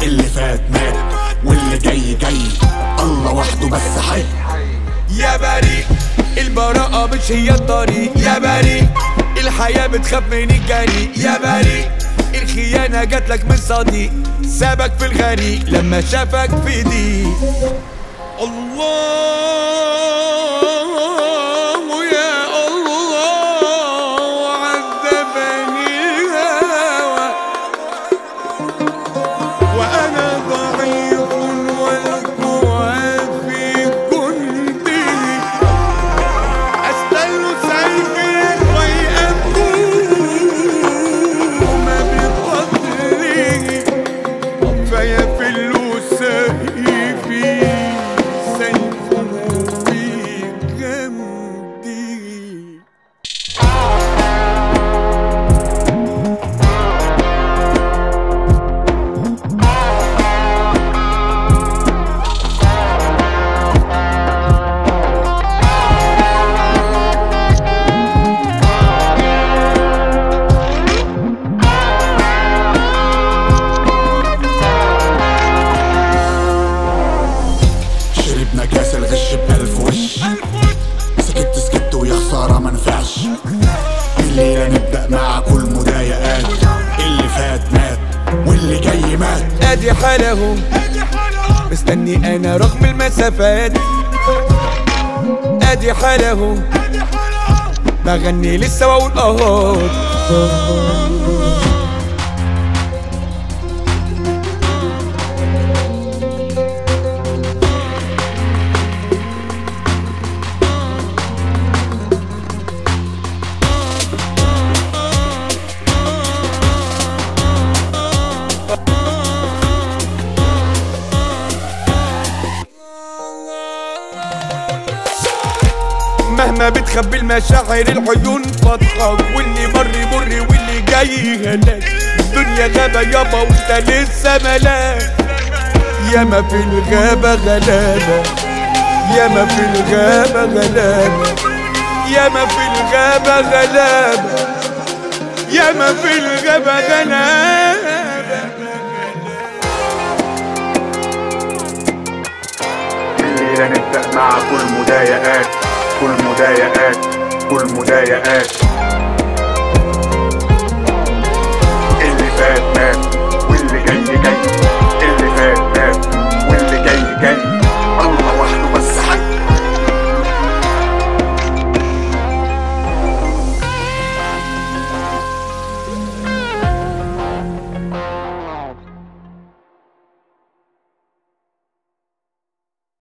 اللي فات مات واللي جاي جاي الله وحده بس حي يا بريء البراءة مش هي الطريق يا بريء الحياة بتخاف من الجريء يا بريء الخيانة جاتلك من صديق سابك في الغريق لما شافك في ضيق الله يا الله عذبني الهوى وأنا ضعيف والقوى في جندي أستل سيفي ويأكون بقتله فيفل سيفي سيفه في جمدي شربنا كاس الغش بألف وش سكت سكت ويا خسارة منفعش الليلة نبدأ مع كل مضايقات اللي فات مات واللي جاي مات ادي حالهم مستني انا رغم المسافات ادي حالهم بغني لسه واقول اه مهما بتخبي المشاعر العيون بتضحك واللي مر يمر واللي جاي هلاك الدنيا غابة يابا وانت لسه ملاك ياما في الغابة غلابة ياما في الغابة غلابة ياما في الغابة غلابة ياما في الغابة غلابة الليلة نبدأ مع كل مضايقات كل مضايقات كل مضايقات